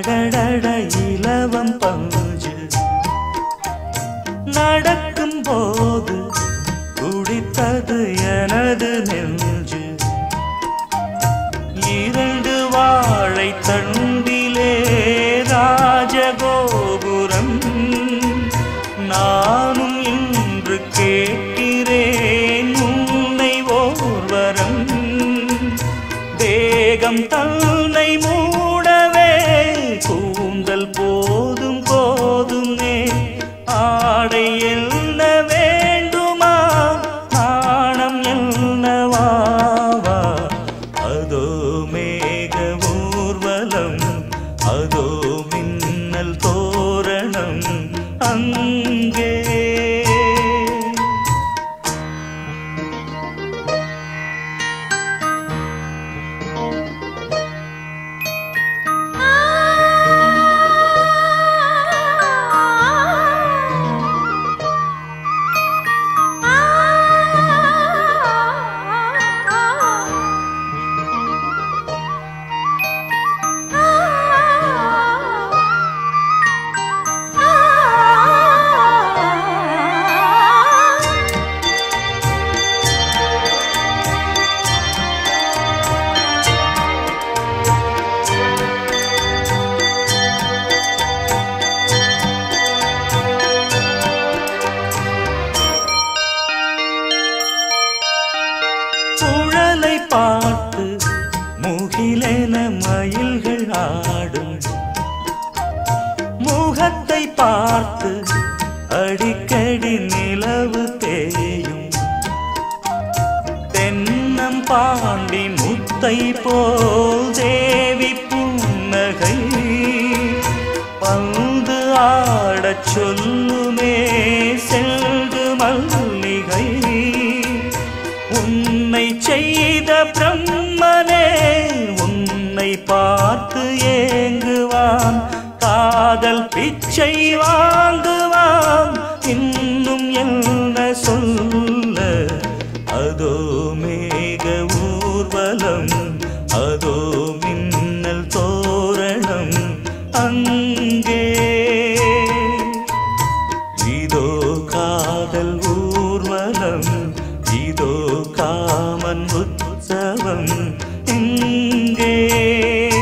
அடடட இலவம் பஞ்சு நடக்கும் போது குடித்தது எனது நெஞ்சு இரண்டு வாழை தண்டிலே ராஜகோபுரம் நானும் இன்று கேட்கிறேன் உன்னை ஓர்வரம் தேகம் தன்னை மூடவே கூந்தல் போதும் போதுமே ஆடை என்ன வேண்டுமா நாணம் என்னவாவா அதோ மேக ஊர்வலம் அதோ மின்னல் தோரணம் அங்கே குழலை பார்த்து முகிலென மயில்கள் ஆடும் முகத்தை பார்த்து அடிக்கடி நிலவு தேயும் தென்னம் பாண்டி முத்தை போல் தேவி புன்னகை பந்து ஆடச் சொல்லுமே செல்கு மல்லிகை உன்னை செய்த பிரம்மனே உன்னை பார்த்து ஏங்குவான் காதல் பிச்சை வாங்குவான் இன்னும் என்ன சொல்ல அதோ மேக ஊர்வலம் அதோ மின்னல் தோரணம் அங்கே இதோ காதல் ஊர்வலம் இதோ காமன் உற்சவம் இங்கே